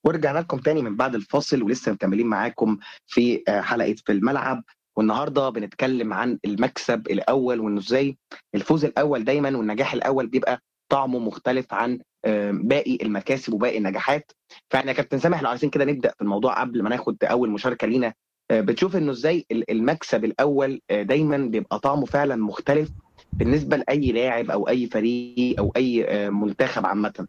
ورجعنا لكم تاني من بعد الفاصل ولسه مكملين معاكم في آه، حلقه في الملعب والنهارده بنتكلم عن المكسب الاول وانه ازاي الفوز الاول دايما والنجاح الاول بيبقى طعمه مختلف عن آه، باقي المكاسب وباقي النجاحات فاحنا يا كابتن سامح لو عايزين كده نبدا في الموضوع قبل ما ناخد اول مشاركه لينا آه، بتشوف انه ازاي ال- المكسب الاول آه، دايما بيبقى طعمه فعلا مختلف بالنسبه لاي لاعب او اي فريق او اي آه، منتخب عامه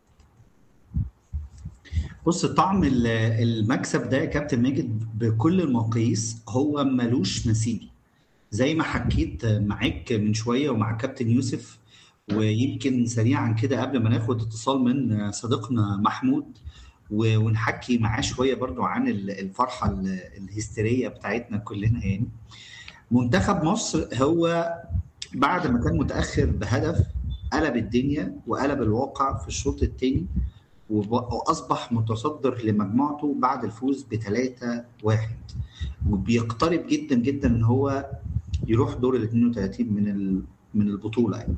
بص طعم ال- المكسب ده يا كابتن ماجد بكل المقاييس هو ملوش مثيل زي ما حكيت معاك من شويه ومع كابتن يوسف ويمكن سريعا كده قبل ما ناخد اتصال من صديقنا محمود و- ونحكي معاه شويه برضو عن ال- الفرحه ال- الهستيريه بتاعتنا كلنا يعني منتخب مصر هو بعد ما كان متاخر بهدف قلب الدنيا وقلب الواقع في الشوط الثاني واصبح متصدر لمجموعته بعد الفوز ب 3 1 وبيقترب جدا جدا ان هو يروح دور ال 32 من ال- من البطوله يعني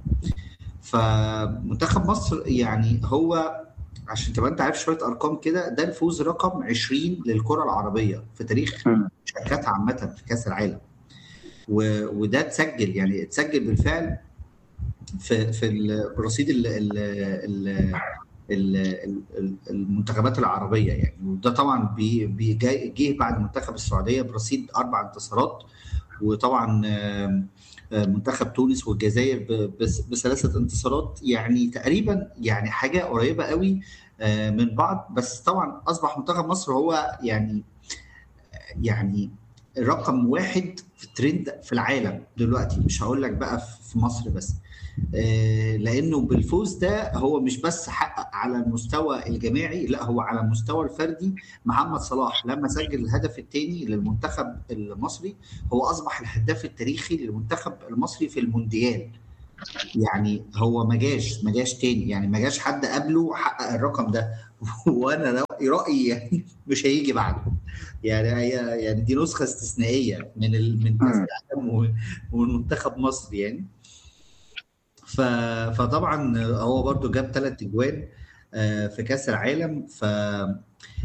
فمنتخب مصر يعني هو عشان تبقى انت عارف شويه ارقام كده ده الفوز رقم 20 للكره العربيه في تاريخ مم. مشاركاتها عامه في كاس العالم و- وده اتسجل يعني اتسجل بالفعل في في ال- برصيد ال- ال- ال- ال- ال- المنتخبات العربيه يعني وده طبعا بي- بي- جاي- جه بعد منتخب السعوديه برصيد اربع انتصارات وطبعا آم، آم، منتخب تونس والجزائر ب- بس- بثلاثه انتصارات يعني تقريبا يعني حاجه قريبه قوي آه، من بعض بس طبعا اصبح منتخب مصر هو يعني يعني رقم واحد في الترند في العالم دلوقتي مش هقول لك بقى في مصر بس آه، لانه بالفوز ده هو مش بس حقق على المستوى الجماعي لا هو على المستوى الفردي محمد صلاح لما سجل الهدف الثاني للمنتخب المصري هو اصبح الهداف التاريخي للمنتخب المصري في المونديال يعني هو ما جاش ما جاش تاني يعني ما جاش حد قبله حقق الرقم ده وانا رايي يعني مش هيجي بعده يعني هي يعني دي نسخه استثنائيه من ال... من كاس مم. العالم و- ومن منتخب مصر يعني ف... فطبعا هو برضو جاب ثلاث اجوان آه، في كاس العالم ف آه،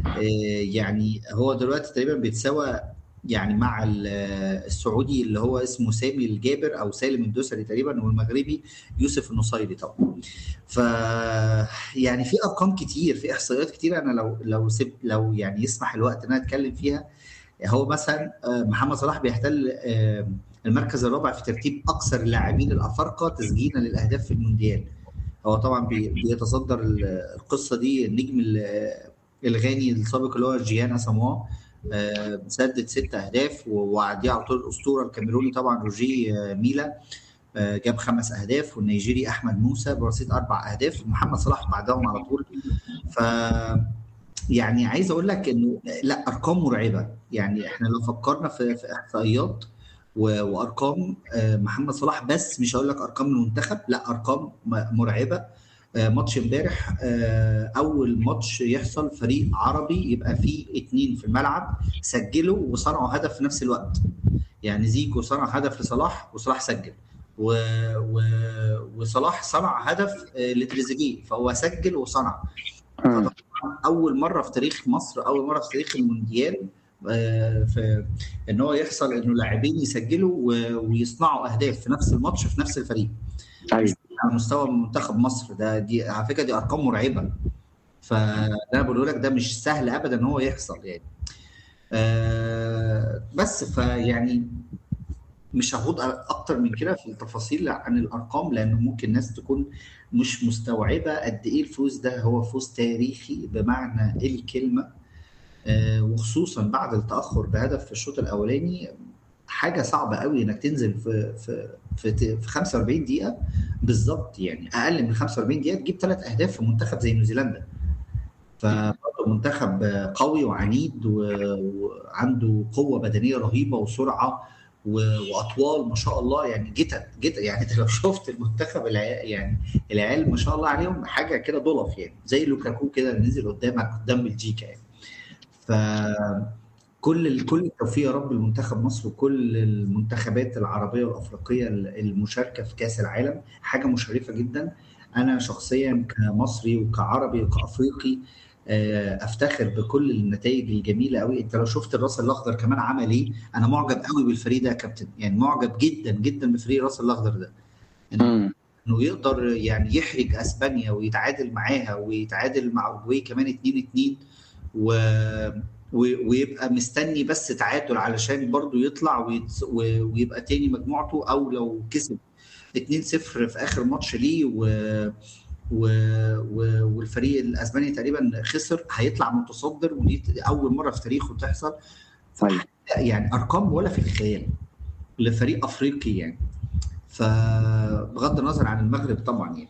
يعني هو دلوقتي تقريبا بيتساوى يعني مع ال- السعودي اللي هو اسمه سامي الجابر او سالم الدوسري تقريبا والمغربي يوسف النصيري طبعا ف يعني في ارقام كتير في احصائيات كتير انا لو لو سب لو يعني يسمح الوقت ان انا اتكلم فيها هو مثلا آه، محمد صلاح بيحتل آه، المركز الرابع في ترتيب اكثر اللاعبين الافارقه تسجيلا للاهداف في المونديال هو طبعا بي- بيتصدر ال- القصه دي النجم ال- الغاني السابق اللي هو جيان اساموا آه، سدد ست اهداف وبعديه على طول الاسطوره الكاميروني طبعا روجي آه، ميلا آه، جاب خمس اهداف والنيجيري احمد موسى برصيد اربع اهداف ومحمد صلاح بعدهم على طول ف يعني عايز اقول لك انه لا ارقام مرعبه يعني احنا لو فكرنا في في احصائيات و- وارقام آه، محمد صلاح بس مش هقول لك ارقام المنتخب لا ارقام م- مرعبه آه، ماتش امبارح آه، اول ماتش يحصل فريق عربي يبقى فيه اتنين في الملعب سجلوا وصنعوا هدف في نفس الوقت يعني زيكو صنع هدف لصلاح وصلاح سجل و... و... وصلاح صنع هدف آه، لتريزيجيه فهو سجل وصنع مم. اول مره في تاريخ مصر اول مره في تاريخ المونديال آه، في ان هو يحصل انه لاعبين يسجلوا و- ويصنعوا اهداف في نفس الماتش في نفس الفريق ايوه على مستوى منتخب مصر ده دي على فكره دي ارقام مرعبه فانا بقول لك ده مش سهل ابدا ان هو يحصل يعني آه، بس فيعني مش هخوض اكتر من كده في التفاصيل عن الارقام لان ممكن ناس تكون مش مستوعبه قد ايه الفوز ده هو فوز تاريخي بمعنى الكلمه آه، وخصوصا بعد التاخر بهدف في الشوط الاولاني حاجه صعبه قوي انك تنزل في في في, في 45 دقيقه بالظبط يعني اقل من 45 دقيقه تجيب ثلاث اهداف في منتخب زي نيوزيلندا فبرضه منتخب قوي وعنيد و- وعنده قوه بدنيه رهيبه وسرعه و- واطوال ما شاء الله يعني جتا جتا يعني انت لو شفت المنتخب العيال يعني العيال ما شاء الله عليهم حاجه كده ضلف يعني زي لوكاكو كده اللي نزل قدامك قدام بلجيكا يعني ف كل ال- كل التوفيق يا رب لمنتخب مصر وكل المنتخبات العربيه والافريقيه المشاركه في كاس العالم حاجه مشرفه جدا انا شخصيا كمصري وكعربي وكافريقي آه، افتخر بكل النتائج الجميله قوي انت لو شفت الراس الاخضر كمان عمل ايه انا معجب قوي بالفريق ده يا كابتن يعني معجب جدا جدا بفريق الراس الاخضر ده مم. انه يقدر يعني يحرج اسبانيا ويتعادل معاها ويتعادل مع اوروجواي كمان 2 2 و... و- ويبقى مستني بس تعادل علشان برضو يطلع ويت... و- ويبقى تاني مجموعته او لو كسب 2 0 في اخر ماتش ليه و... و... و... والفريق الاسباني تقريبا خسر هيطلع متصدر ودي اول مره في تاريخه تحصل طيب يعني ارقام ولا في الخيال لفريق افريقي يعني فبغض النظر عن المغرب طبعا يعني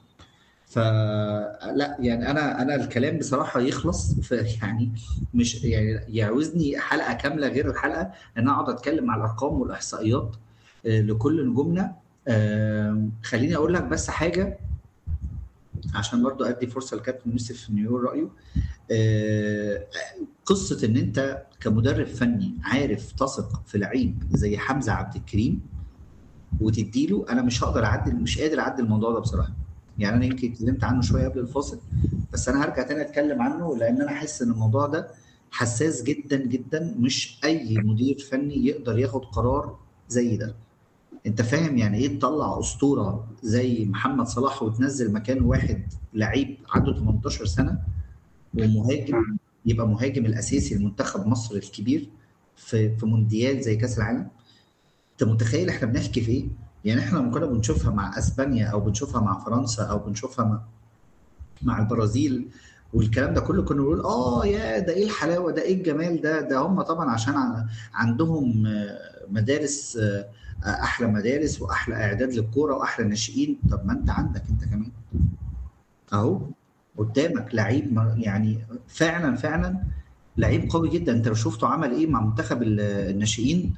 فلا يعني انا انا الكلام بصراحه يخلص في يعني مش يعني يعوزني حلقه كامله غير الحلقه ان انا اقعد اتكلم على الارقام والاحصائيات آه، لكل نجومنا آم، خليني اقول لك بس حاجه عشان برضو ادي فرصه لكابتن يوسف انه يقول رايه آه، قصه ان انت كمدرب فني عارف تثق في لعيب زي حمزه عبد الكريم وتديله انا مش هقدر اعدل مش قادر اعدل الموضوع ده بصراحه يعني انا يمكن اتكلمت عنه شويه قبل الفاصل بس انا هرجع تاني اتكلم عنه لان انا حاسس ان الموضوع ده حساس جدا جدا مش اي مدير فني يقدر ياخد قرار زي ده انت فاهم يعني ايه تطلع اسطوره زي محمد صلاح وتنزل مكانه واحد لعيب عنده 18 سنه ومهاجم يبقى مهاجم الاساسي لمنتخب مصر الكبير في في مونديال زي كاس العالم انت متخيل احنا بنحكي في ايه؟ يعني احنا لما كنا بنشوفها مع اسبانيا او بنشوفها مع فرنسا او بنشوفها مع مع البرازيل والكلام ده كله كنا بنقول اه يا ده ايه الحلاوه ده ايه الجمال ده ده هم طبعا عشان ع- عندهم آه، مدارس آه، احلى مدارس واحلى اعداد للكوره واحلى ناشئين طب ما انت عندك انت كمان اهو قدامك لعيب ما- يعني فعلا فعلا لعيب قوي جدا انت لو شفته عمل ايه مع منتخب ال- الناشئين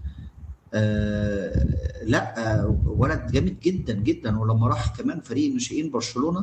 آه لا آه ولد جامد جدا جدا ولما راح كمان فريق الناشئين برشلونه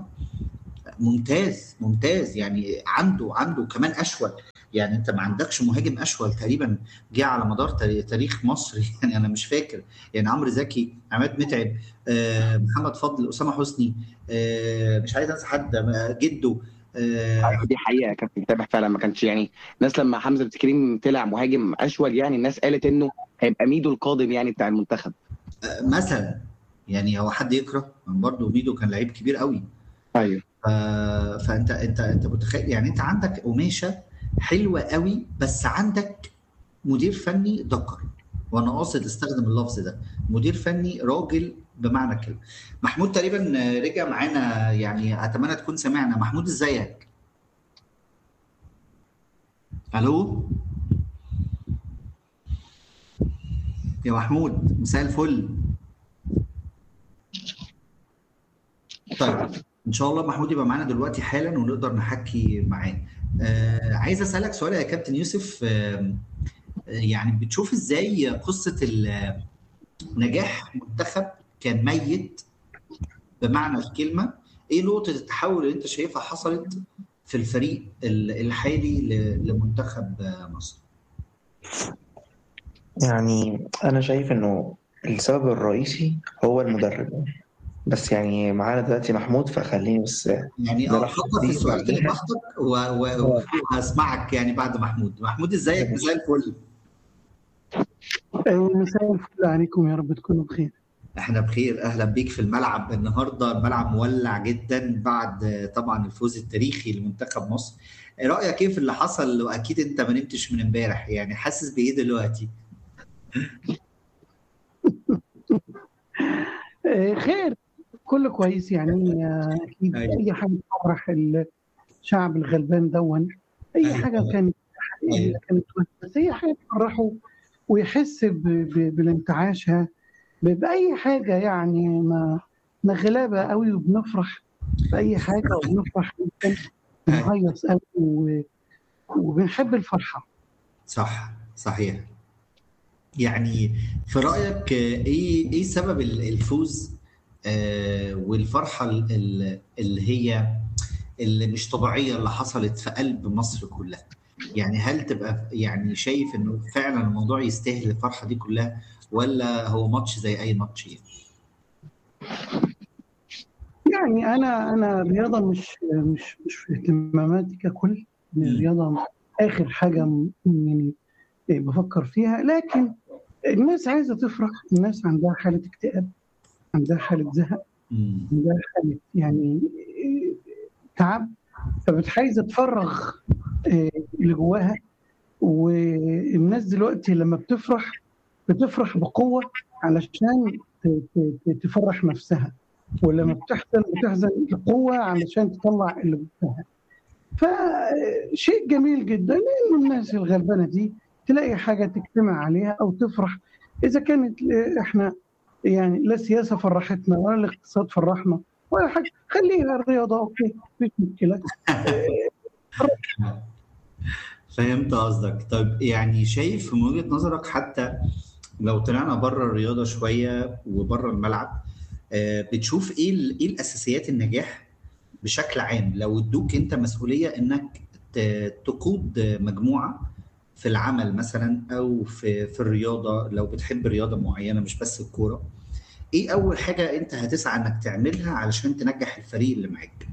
ممتاز ممتاز يعني عنده عنده كمان اشول يعني انت ما عندكش مهاجم اشول تقريبا جه على مدار تاري- تاريخ مصر يعني انا مش فاكر يعني عمرو زكي عماد متعب آه محمد فضل اسامه حسني آه مش عايز انسى حد آه، جده آه أيوة، دي حقيقه كابتن تامر فعلا ما كانش يعني الناس لما حمزه عبد الكريم طلع مهاجم اشول يعني الناس قالت انه هيبقى ميدو القادم يعني بتاع المنتخب آه، مثلا يعني هو حد يكره برضه ميدو كان لعيب كبير قوي ايوه ف... فانت انت انت متخيل يعني انت عندك قماشه حلوه قوي بس عندك مدير فني دكر وانا قاصد استخدم اللفظ ده مدير فني راجل بمعنى الكلمه محمود تقريبا رجع معانا يعني اتمنى تكون سمعنا محمود ازيك الو يا محمود مساء الفل طيب ان شاء الله محمود يبقى معانا دلوقتي حالا ونقدر نحكي معاه آه عايز اسالك سؤال يا كابتن يوسف آه يعني بتشوف ازاي قصه ال- نجاح منتخب كان ميت بمعنى الكلمه ايه نقطه التحول اللي انت شايفها حصلت في الفريق ال- الحالي ل- لمنتخب آه، مصر يعني أنا شايف إنه السبب الرئيسي هو المدرب بس يعني معانا دلوقتي محمود فخليني بس يعني ده اه لحظة فكر في دي السؤال كده بعدها. براحتك و- و- وهسمعك يعني بعد محمود محمود ازيك مساء الفل أيوة، مساء الفل عليكم يا رب تكونوا بخير احنا بخير اهلا بيك في الملعب النهارده الملعب مولع جدا بعد طبعا الفوز التاريخي لمنتخب مصر إيه رايك ايه في اللي حصل واكيد انت ما نمتش من امبارح يعني حاسس بايه دلوقتي آه، خير كله كويس يعني آه، اكيد أيوة. اي حاجه تفرح الشعب الغلبان دون اي أيوة. حاجه كانت أيوة. كانت بس اي حاجه تفرحه ويحس ب- ب- بالانتعاشها ب- باي حاجه يعني ما ما غلابه قوي وبنفرح باي حاجه وبنفرح جدا بنهيص قوي و- وبنحب الفرحه صح صحيح يعني في رايك آه، ايه ايه سبب ال- الفوز آه، والفرحه ال- ال- اللي هي اللي مش طبيعيه اللي حصلت في قلب مصر كلها يعني هل تبقى يعني شايف انه فعلا الموضوع يستاهل الفرحه دي كلها ولا هو ماتش زي اي ماتش يعني يعني انا انا الرياضه مش مش مش في اهتماماتي ككل إن مم. الرياضه اخر حاجه م- يعني بفكر فيها لكن الناس عايزه تفرح الناس عندها حاله اكتئاب عندها حاله زهق مم. عندها حاله يعني تعب فبتحايزه تفرغ آه، اللي جواها والناس دلوقتي لما بتفرح بتفرح بقوه علشان ت- ت- ت- تفرح نفسها ولما بتحزن بتحزن بقوه علشان تطلع اللي جواها فشيء جميل جدا انه الناس الغلبانه دي تلاقي حاجه تجتمع عليها او تفرح اذا كانت احنا يعني لا سياسه فرحتنا ولا الاقتصاد فرحنا ولا حاجه خليها الرياضه اوكي مفيش مشكله فهمت قصدك طيب يعني شايف من وجهة نظرك حتى لو طلعنا بره الرياضة شوية وبره الملعب آه، بتشوف ايه ال- ايه الاساسيات النجاح بشكل عام لو ادوك انت مسؤولية انك ت- تقود مجموعة في العمل مثلا او في في الرياضة لو بتحب رياضة معينة مش بس الكورة ايه اول حاجة انت هتسعى انك تعملها علشان تنجح الفريق اللي معاك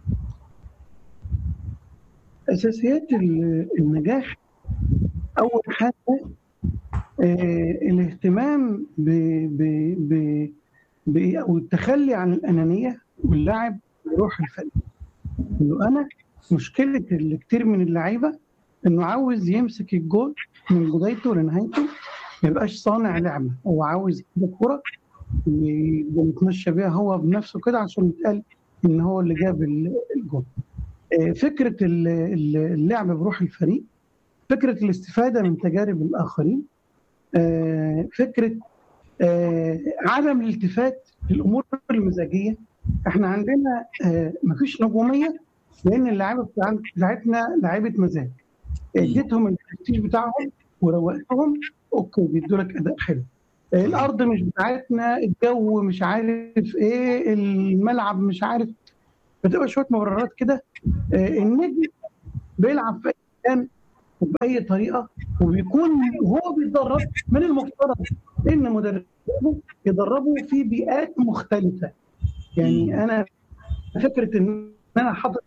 اساسيات ال- النجاح اول حاجه آه، الاهتمام ب ب ب ب او التخلي عن الانانيه واللعب بروح الفريق انه انا مشكله اللي كتير من اللعيبه انه عاوز يمسك الجول من بدايته لنهايته ما يبقاش صانع لعبه هو عاوز كده كوره يبقى يتمشى بيها هو بنفسه كده عشان يتقال ان هو اللي جاب ال- الجول آه، فكره ال- ال- اللعب بروح الفريق فكره الاستفاده من تجارب الاخرين آه، فكره آه، عدم الالتفات للامور المزاجيه احنا عندنا آه، مفيش نجوميه لان اللعيبه بتاع- بتاعتنا لعيبه مزاج اديتهم البرستيج بتاعهم وروقتهم اوكي بيدوا لك اداء حلو آه، الارض مش بتاعتنا الجو مش عارف ايه الملعب مش عارف بتبقى شويه مبررات كده آه، النجم بيلعب في اي مكان وباي طريقه وبيكون وهو بيتدرب من المفترض ان مدربه يدربه في بيئات مختلفه يعني انا فكره ان انا حاطط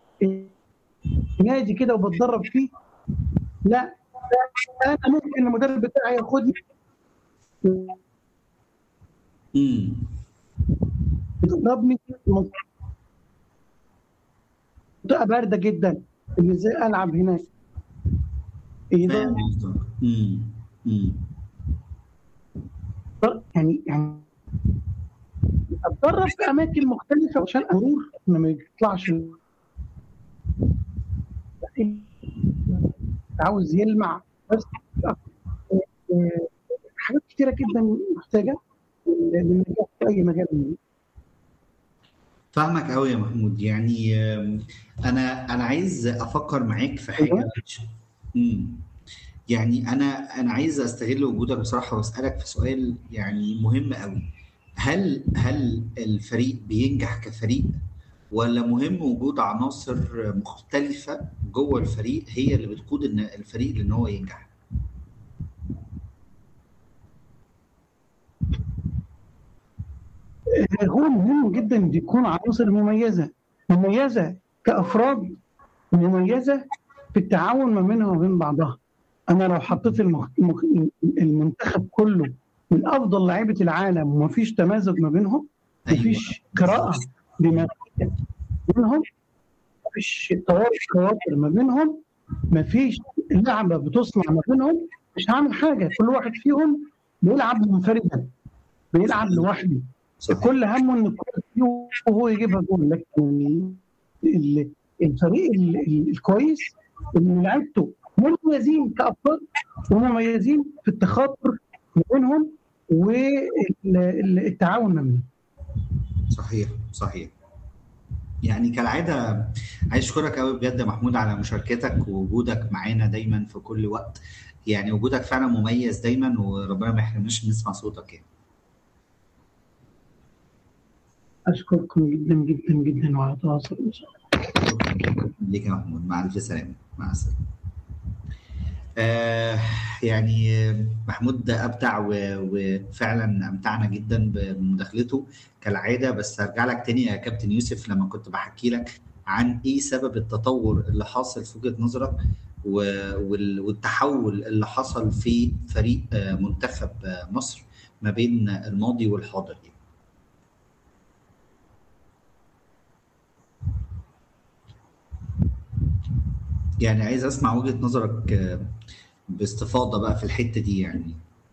نادي كده وبتدرب فيه لا انا ممكن المدرب بتاعي ياخدني امم يدربني في منطقه بارده جدا ان ازاي العب هناك فاهم قصدك امم امم يقدر- يعني يعني اتدرب في اماكن مختلفه عشان امور إن ما يطلعش ال- عاوز يلمع بس آه، حاجات كتيره جدا محتاجه للنجاح في اي مجال من فاهمك قوي يا محمود يعني آم، انا انا عايز افكر معاك في حاجه امم يعني انا انا عايز استغل وجودك بصراحه واسالك في سؤال يعني مهم قوي هل هل الفريق بينجح كفريق ولا مهم وجود عناصر مختلفه جوه الفريق هي اللي بتقود ان الفريق لان هو ينجح هو مهم جدا إن يكون عناصر مميزه مميزه كافراد مميزه في التعاون ما بينها وبين بعضها انا لو حطيت المخ... المخ... المنتخب كله من افضل لعيبه العالم ومفيش تمازج ما بينهم مفيش قراءه دماغيه بينهم مفيش توافق خواطر ما بينهم مفيش لعبه بتصنع ما بينهم مش هعمل حاجه كل واحد فيهم بيلعب منفردا بيلعب لوحده صحيح. كل همه ان الكوره فيه وهو يجيبها جول لكن ال- ال- الفريق ال- ال- الكويس ان لعيبته مميزين كافراد ومميزين في التخاطر ما بينهم والتعاون ما بينهم صحيح صحيح يعني كالعاده عايز اشكرك قوي بجد يا محمود على مشاركتك ووجودك معانا دايما في كل وقت يعني وجودك فعلا مميز دايما وربنا ما يحرمناش نسمع صوتك يعني اشكركم جدا جدا جدا وعلى تواصل ان شاء الله شكرا ليك يا محمود مع الف سلامه مع السلامه آه يعني محمود ابدع و- وفعلا امتعنا جدا بمداخلته كالعاده بس هرجع لك تاني يا كابتن يوسف لما كنت بحكي لك عن ايه سبب التطور اللي حاصل في وجهه نظرك والتحول اللي حصل في فريق منتخب مصر ما بين الماضي والحاضر يعني عايز اسمع وجهه نظرك باستفاضه بقى في الحته دي يعني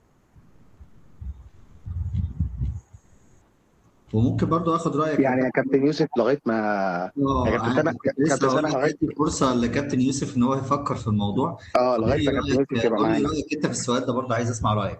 وممكن برضو اخد رايك يعني يا كابتن يوسف لغايه ما اه يا كابتن سامح كابتن سامح لغايه فرصه لكابتن يوسف ان هو يفكر في الموضوع اه لغايه ما كابتن يوسف يبقى معانا رايك انت في السؤال ده برضو عايز اسمع رايك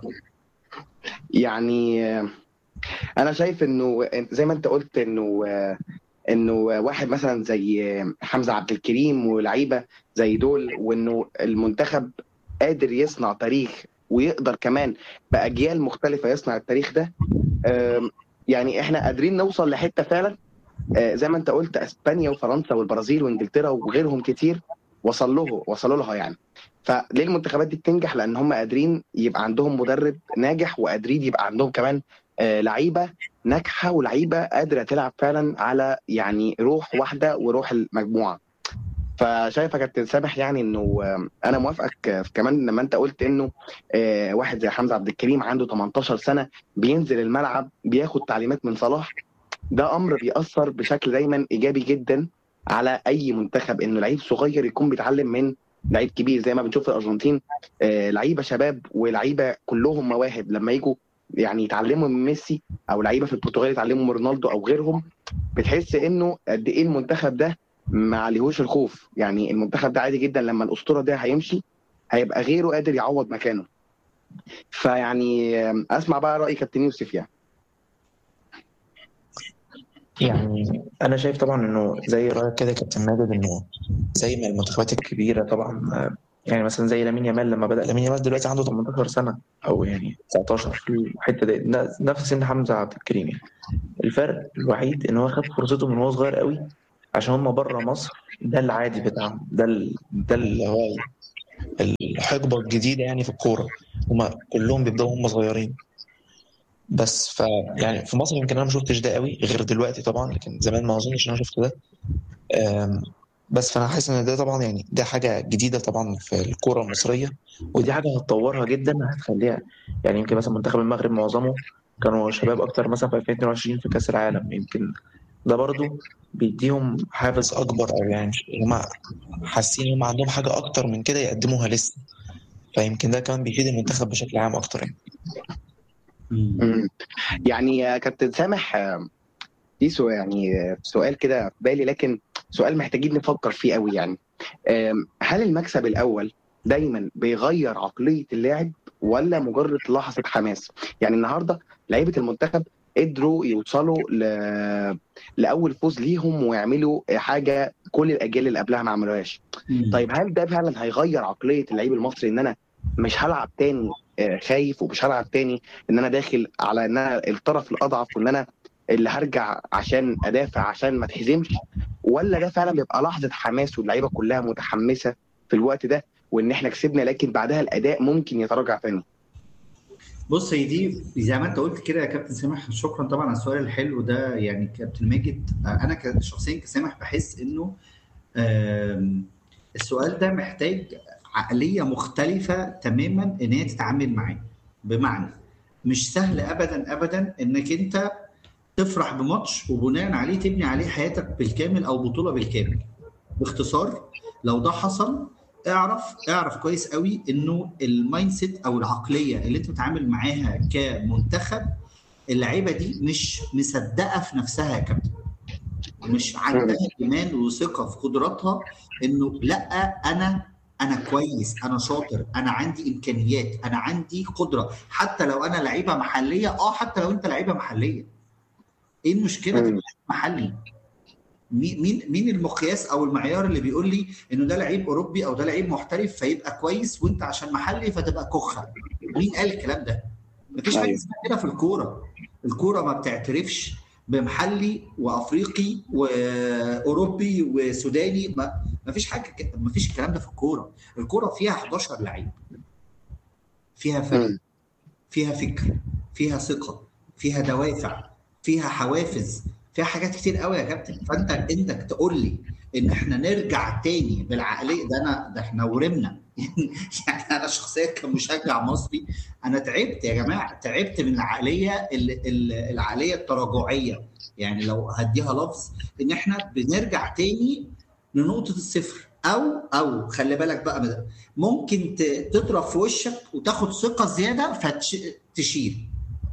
يعني انا شايف انه زي ما انت قلت انه انه واحد مثلا زي حمزه عبد الكريم ولعيبه زي دول وانه المنتخب قادر يصنع تاريخ ويقدر كمان باجيال مختلفه يصنع التاريخ ده يعني احنا قادرين نوصل لحته فعلا زي ما انت قلت اسبانيا وفرنسا والبرازيل وانجلترا وغيرهم كتير وصل له وصلوا لها يعني فليه المنتخبات دي بتنجح لان هم قادرين يبقى عندهم مدرب ناجح وقادرين يبقى عندهم كمان لعيبه ناجحه ولعيبه قادره تلعب فعلا على يعني روح واحده وروح المجموعه فشايف يا كابتن سامح يعني انه انا موافقك كمان لما انت قلت انه واحد زي حمزه عبد الكريم عنده 18 سنه بينزل الملعب بياخد تعليمات من صلاح ده امر بيأثر بشكل دايما ايجابي جدا على اي منتخب انه لعيب صغير يكون بيتعلم من لعيب كبير زي ما بنشوف في الارجنتين لعيبه شباب ولعيبه كلهم مواهب لما يجوا يعني يتعلموا من ميسي او لعيبه في البرتغال يتعلموا من رونالدو او غيرهم بتحس انه قد ايه المنتخب ده ما عليهوش الخوف يعني المنتخب ده عادي جدا لما الاسطوره ده هيمشي هيبقى غيره قادر يعوض مكانه فيعني اسمع بقى راي كابتن يوسف يعني يعني انا شايف طبعا انه زي رايك كده كابتن ماجد انه زي ما المنتخبات الكبيره طبعا يعني مثلا زي لامين يامال لما بدا لامين يامال دلوقتي عنده 18 سنه او يعني 19 في الحته دي نفس سن حمزه عبد الكريم يعني الفرق الوحيد ان هو خد فرصته من وهو صغير قوي عشان هم بره مصر ده العادي بتاعهم ده ال... ده اللي هو الحقبه الجديده يعني في الكوره هم كلهم بيبداوا هم صغيرين بس ف يعني في مصر يمكن انا ما شفتش ده قوي غير دلوقتي طبعا لكن زمان ما اظنش ان انا شفت ده بس فانا حاسس ان ده طبعا يعني ده حاجه جديده طبعا في الكوره المصريه ودي حاجه هتطورها جدا هتخليها يعني يمكن مثلا منتخب المغرب معظمه كانوا شباب اكتر مثلا في 2022 في كاس العالم يمكن ده برضو بيديهم حافز اكبر او يعني هم حاسين ان هم عندهم حاجه اكتر من كده يقدموها لسه فيمكن ده كمان بيفيد المنتخب بشكل عام اكتر يعني يعني يا كابتن سامح في سؤال يعني سؤال كده في بالي لكن سؤال محتاجين نفكر فيه قوي يعني هل المكسب الاول دايما بيغير عقليه اللاعب ولا مجرد لحظه حماس يعني النهارده لعيبه المنتخب قدروا يوصلوا ل... لاول فوز ليهم ويعملوا حاجه كل الاجيال اللي قبلها ما عملوهاش طيب هل ده فعلا هيغير عقليه اللعيب المصري ان انا مش هلعب تاني خايف ومش هلعب تاني ان انا داخل على ان انا الطرف الاضعف وان انا اللي هرجع عشان ادافع عشان ما اتهزمش ولا ده فعلا بيبقى لحظه حماس واللعيبه كلها متحمسه في الوقت ده وان احنا كسبنا لكن بعدها الاداء ممكن يتراجع تاني بص هي دي زي ما انت قلت كده يا كابتن سامح شكرا طبعا على السؤال الحلو ده يعني كابتن ماجد انا شخصيا كسامح بحس انه السؤال ده محتاج عقليه مختلفه تماما ان هي تتعامل معاه بمعنى مش سهل ابدا ابدا انك انت تفرح بماتش وبناء عليه تبني عليه حياتك بالكامل او بطوله بالكامل باختصار لو ده حصل اعرف اعرف كويس قوي انه المايند سيت او العقليه اللي انت بتتعامل معاها كمنتخب اللعيبه دي مش مصدقه في نفسها يا كابتن مش عندها ايمان وثقه في قدراتها انه لا انا انا كويس انا شاطر انا عندي امكانيات انا عندي قدره حتى لو انا لعيبه محليه اه حتى لو انت لعيبه محليه ايه المشكله تبقى محلي مين مين المقياس او المعيار اللي بيقول لي انه ده لعيب اوروبي او ده لعيب محترف فيبقى كويس وانت عشان محلي فتبقى كخه مين قال الكلام ده مفيش حاجه اسمها كده في الكوره الكوره ما بتعترفش بمحلي وافريقي واوروبي وسوداني ما مفيش حاجه ما فيش الكلام ده في الكوره الكوره فيها 11 لعيب فيها فريق فيها فكر فيها ثقه فيها دوافع فيها حوافز فيها حاجات كتير قوي يا كابتن فانت انك تقول لي ان احنا نرجع تاني بالعقليه ده انا ده احنا ورمنا يعني انا شخصيا كمشجع مصري انا تعبت يا جماعه تعبت من العقليه ال- ال- العقليه التراجعيه يعني لو هديها لفظ ان احنا بنرجع تاني لنقطه الصفر او او خلي بالك بقى من ده. ممكن ت- تضرب في وشك وتاخد ثقه زياده فتشيل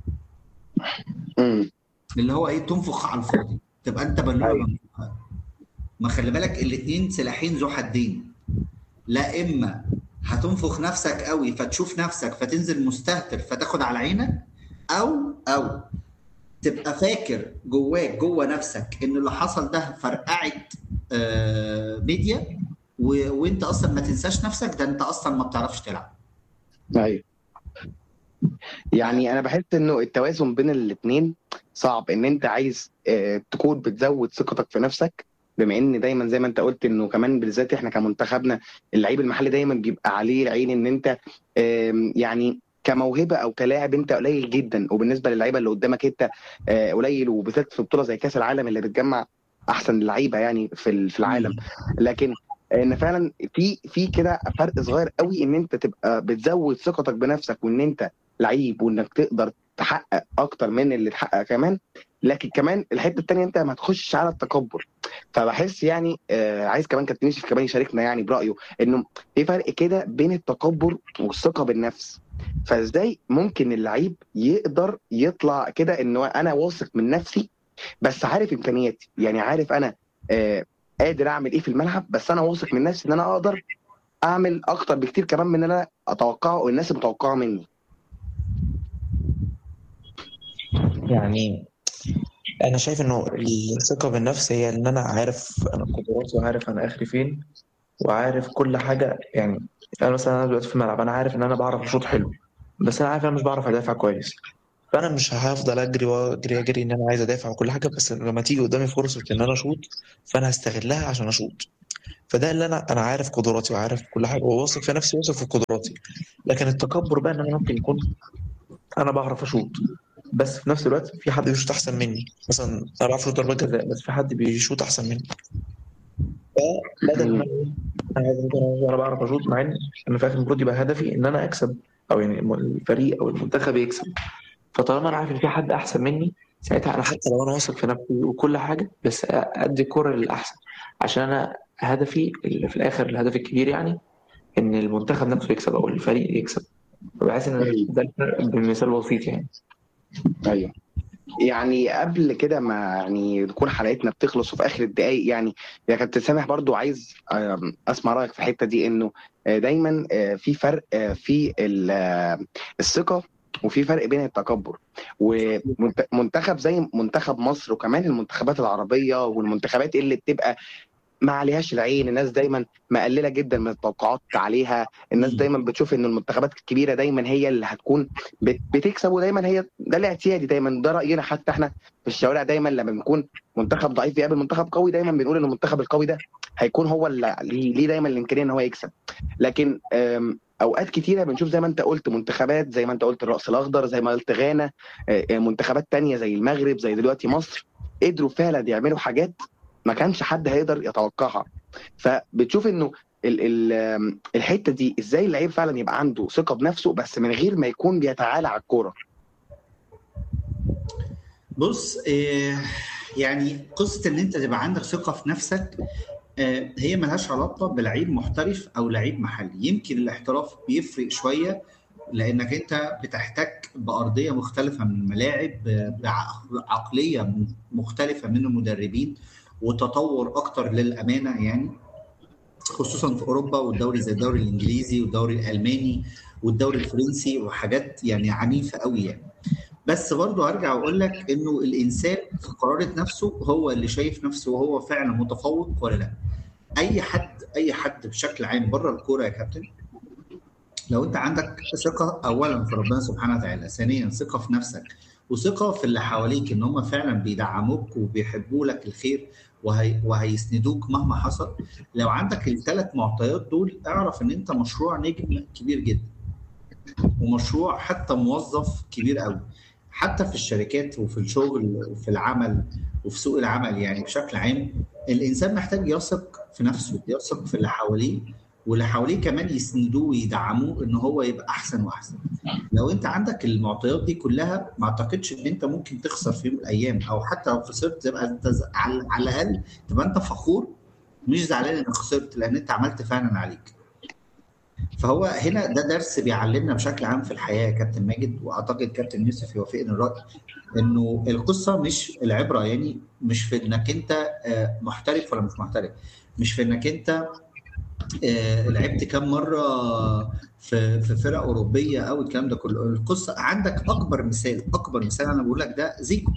امم اللي هو ايه تنفخ على الفاضي تبقى انت بالونه أيوة. منفوخه ما خلي بالك الاثنين سلاحين ذو حدين لا اما هتنفخ نفسك قوي فتشوف نفسك فتنزل مستهتر فتاخد على عينك او او تبقى فاكر جواك جوه نفسك ان اللي حصل ده فرقعه آه ميديا و... وانت اصلا ما تنساش نفسك ده انت اصلا ما بتعرفش تلعب ايوه يعني انا بحس انه التوازن بين الاثنين صعب ان انت عايز آه، تكون بتزود ثقتك في نفسك بما ان دايما زي ما انت قلت انه كمان بالذات احنا كمنتخبنا اللعيب المحلي دايما بيبقى عليه العين ان انت آم، يعني كموهبه او كلاعب انت قليل جدا وبالنسبه للعيبه اللي قدامك انت آه، قليل وبالذات في بطوله زي كاس العالم اللي بتجمع احسن اللعيبه يعني في ال- في العالم لكن ان فعلا في في كده فرق صغير قوي ان انت تبقى بتزود ثقتك بنفسك وان انت لعيب وانك تقدر تحقق اكتر من اللي تحقق كمان لكن كمان الحته الثانيه انت ما تخشش على التكبر فبحس يعني آه عايز كمان كابتن يوسف كمان يشاركنا يعني برايه انه في فرق كده بين التكبر والثقه بالنفس فازاي ممكن اللعيب يقدر يطلع كده انه انا واثق من نفسي بس عارف امكانياتي يعني عارف انا آه قادر اعمل ايه في الملعب بس انا واثق من نفسي ان انا اقدر اعمل اكتر بكتير كمان من اللي انا اتوقعه والناس متوقعه مني يعني انا شايف انه الثقه بالنفس هي ان انا عارف انا قدراتي وعارف انا اخري فين وعارف كل حاجه يعني انا مثلا انا دلوقتي في الملعب انا عارف ان انا بعرف اشوط حلو بس انا عارف ان انا مش بعرف ادافع كويس فانا مش هفضل اجري واجري اجري ان انا عايز ادافع وكل حاجه بس لما تيجي قدامي فرصه ان انا اشوط فانا هستغلها عشان اشوط فده اللي انا انا عارف قدراتي وعارف كل حاجه وواثق في نفسي واثق في قدراتي لكن التكبر بقى ان انا ممكن يكون انا بعرف اشوط بس في نفس الوقت في حد بيشوط احسن مني مثلا انا بعرف اشوط ضربات جزاء بس في حد بيشوط احسن مني فبدل ما انا عايز مثلا انا بعرف اشوط مع ان انا في الاخر المفروض يبقى هدفي ان انا اكسب او يعني الفريق او المنتخب يكسب فطالما انا عارف ان في حد احسن مني ساعتها انا حتى لو انا واثق في نفسي وكل حاجه بس ادي الكره للاحسن عشان انا هدفي اللي في الاخر الهدف الكبير يعني ان المنتخب نفسه يكسب او الفريق يكسب فبحس ان ده الفرق بمثال بسيط يعني ايوه يعني قبل كده ما يعني تكون حلقتنا بتخلص وفي اخر الدقايق يعني يا كابتن سامح برضو عايز آم، اسمع رايك في الحته دي انه آه، دايما آه، في فرق آه، في ال- آه، الثقه وفي فرق بين التكبر ومنتخب زي منتخب مصر وكمان المنتخبات العربيه والمنتخبات اللي بتبقى ما عليهاش العين الناس دايما مقلله جدا من التوقعات عليها الناس مم. دايما بتشوف ان المنتخبات الكبيره دايما هي اللي هتكون بت- بتكسب ودايما هي ده الاعتيادي دايما ده راينا حتى احنا في الشوارع دايما لما بنكون منتخب ضعيف بيقابل منتخب قوي دايما بنقول ان المنتخب القوي ده هيكون هو اللي ليه ليه دايما الامكانيه ان هو يكسب لكن آم، اوقات كتيره بنشوف زي ما انت قلت منتخبات زي ما انت قلت الراس الاخضر زي ما قلت غانا آه، آه، منتخبات تانية زي المغرب زي دلوقتي مصر قدروا فعلا يعملوا حاجات ما كانش حد هيقدر يتوقعها فبتشوف انه ال ال آم، الحته دي ازاي اللعيب فعلا يبقى عنده ثقه بنفسه بس من غير ما يكون بيتعالى على الكوره بص آه، يعني قصه ان انت تبقى عندك ثقه في نفسك آه، هي ملهاش علاقه بلعيب محترف او لعيب محلي يمكن الاحتراف بيفرق شويه لانك انت بتحتك بارضيه مختلفه من الملاعب ب- بعقليه مختلفه من المدربين وتطور اكتر للامانه يعني خصوصا في اوروبا والدوري زي الدوري الانجليزي والدوري الالماني والدوري الفرنسي وحاجات يعني عنيفه قوي يعني بس برضه هرجع واقول لك انه الانسان في قرارة نفسه هو اللي شايف نفسه وهو فعلا متفوق ولا لا اي حد اي حد بشكل عام بره الكوره يا كابتن لو انت عندك ثقه اولا في ربنا سبحانه وتعالى ثانيا ثقه في نفسك وثقه في اللي حواليك ان هم فعلا بيدعموك وبيحبوا لك الخير وهي وهيسندوك مهما حصل لو عندك الثلاث معطيات دول اعرف ان انت مشروع نجم كبير جدا ومشروع حتى موظف كبير قوي حتى في الشركات وفي الشغل وفي العمل وفي سوق العمل يعني بشكل عام الانسان محتاج يثق في نفسه يثق في اللي حواليه واللي حواليه كمان يسندوه ويدعموه ان هو يبقى احسن واحسن لو انت عندك المعطيات دي كلها ما اعتقدش ان انت ممكن تخسر في يوم من الايام او حتى لو خسرت تبقى انت ز- على على الاقل تبقى انت فخور مش زعلان انك خسرت لان انت عملت فعلا عليك فهو هنا ده درس بيعلمنا بشكل عام في الحياه يا كابتن ماجد واعتقد كابتن يوسف يوافقني الراي انه القصه مش العبره يعني مش في انك انت آه، محترف ولا مش محترف مش في انك انت آه، لعبت كام مره في في فرق اوروبيه او الكلام ده كله القصه عندك اكبر مثال اكبر مثال انا بقول لك ده زيكو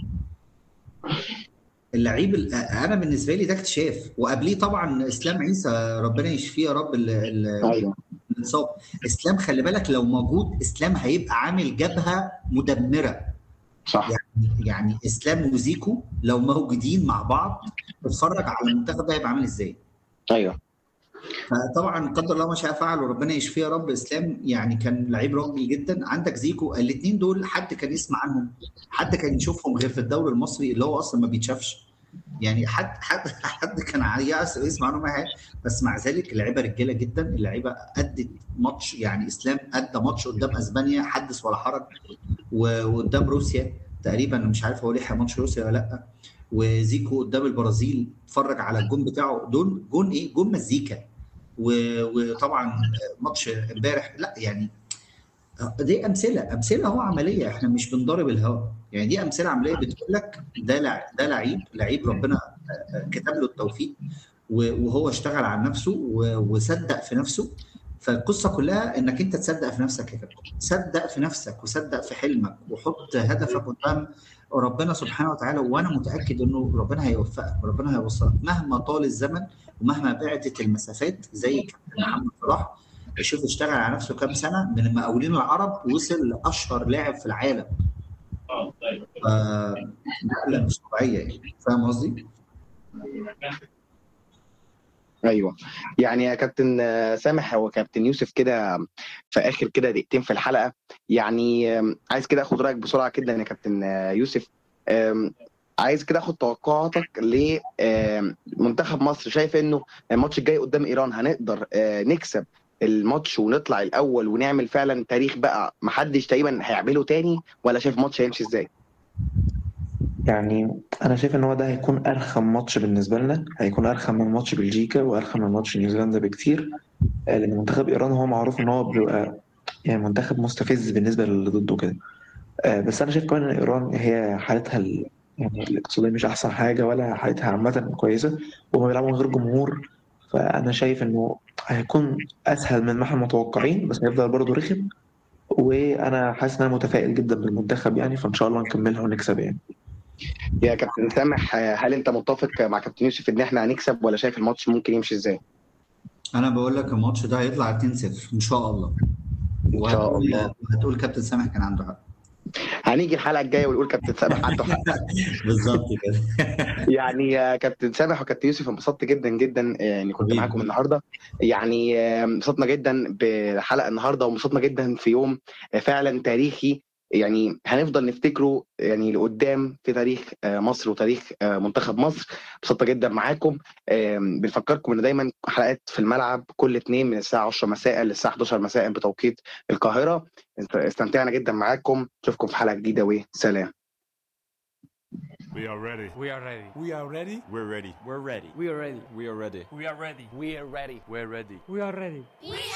اللعيب ال- انا بالنسبه لي ده اكتشاف وقبليه طبعا اسلام عيسى ربنا يشفيه يا رب ال- ال- ايوه الاتصاب اسلام خلي بالك لو موجود اسلام هيبقى عامل جبهه مدمره صح يعني اسلام وزيكو لو موجودين مع بعض اتفرج على المنتخب ده هيبقى عامل ازاي ايوه فطبعا قدر الله ما شاء فعل وربنا يشفيه يا رب اسلام يعني كان لعيب راجل جدا عندك زيكو الاثنين دول حد كان يسمع عنهم حد كان يشوفهم غير في الدوري المصري اللي هو اصلا ما بيتشافش يعني حد حد حد كان يأس يسمع عنهم أي حاجه بس مع ذلك اللعيبه رجاله جدا اللعيبه ادت ماتش يعني اسلام ادى ماتش قدام اسبانيا حدث ولا حرج و- وقدام روسيا تقريبا مش عارف هو لحق ماتش روسيا ولا لا وزيكو قدام البرازيل اتفرج على الجون بتاعه دول جون ايه جون مزيكا و- وطبعا ماتش امبارح لا يعني دي امثله امثله هو عمليه احنا مش بنضرب الهواء يعني دي امثله عمليه بتقول لك ده لع- ده لعيب لعيب ربنا كتب له التوفيق و- وهو اشتغل على نفسه و- وصدق في نفسه فالقصه كلها انك انت تصدق في نفسك يا كابتن صدق في نفسك وصدق في حلمك وحط هدفك قدام ربنا سبحانه وتعالى وانا متاكد انه ربنا هيوفقك وربنا هيوصلك مهما طال الزمن ومهما بعدت المسافات زي كابتن محمد صلاح شوف اشتغل على نفسه كام سنه من المقاولين العرب وصل لاشهر لاعب في العالم ف نقله مش طبيعيه يعني فاهم قصدي؟ ايوه يعني يا كابتن آه، سامح وكابتن يوسف كده في اخر كده دقيقتين في الحلقه يعني آم، عايز كده اخد رايك بسرعه جدا يا كابتن آه، يوسف آم، عايز كده اخد توقعاتك لمنتخب مصر شايف انه الماتش الجاي قدام ايران هنقدر آه، نكسب الماتش ونطلع الاول ونعمل فعلا تاريخ بقى محدش تقريبا هيعمله تاني ولا شايف الماتش هيمشي ازاي؟ يعني انا شايف ان هو ده هيكون ارخم ماتش بالنسبه لنا هيكون ارخم من ماتش بلجيكا وارخم من ماتش نيوزيلندا بكتير آه، لان منتخب ايران هو معروف ان هو بيبقى يعني منتخب مستفز بالنسبه للي ضده كده آه، بس انا شايف كمان ان ايران هي حالتها ال... يعني الاقتصاديه مش احسن حاجه ولا حالتها عامه كويسه وهم بيلعبوا من غير جمهور فانا شايف انه هيكون اسهل من ما احنا متوقعين بس هيفضل برضه رخم وانا حاسس ان انا متفائل جدا بالمنتخب يعني فان شاء الله نكملها ونكسب يعني يا كابتن سامح آه، هل انت متفق مع كابتن يوسف ان احنا هنكسب ولا شايف الماتش ممكن يمشي ازاي؟ انا بقول لك الماتش ده هيطلع 2-0 ان شاء الله ان شاء وهتقول الله هتقول كابتن سامح كان عنده حق هنيجي الحلقه الجايه ونقول كابتن سامح عنده حق بالظبط كده يعني يا كابتن سامح وكابتن يوسف انبسطت جدا جدا آه، اني كنت حبيبي. معاكم النهارده يعني آه، انبسطنا جدا بحلقه النهارده وانبسطنا جدا في يوم آه، فعلا تاريخي يعني هنفضل نفتكره يعني لقدام في تاريخ آه، مصر وتاريخ آه، منتخب مصر انبسطت جدا معاكم آه، بنفكركم ان دايما حلقات في الملعب كل اثنين من الساعه 10 مساء للساعه 11 مساء بتوقيت القاهره استمتعنا جدا معاكم نشوفكم في حلقه جديده وسلام We are ready. We are ready. We are ready. We're ready. We're ready. We are ready. We are ready. We are ready. We are ready. We're ready. We are ready. We are ready.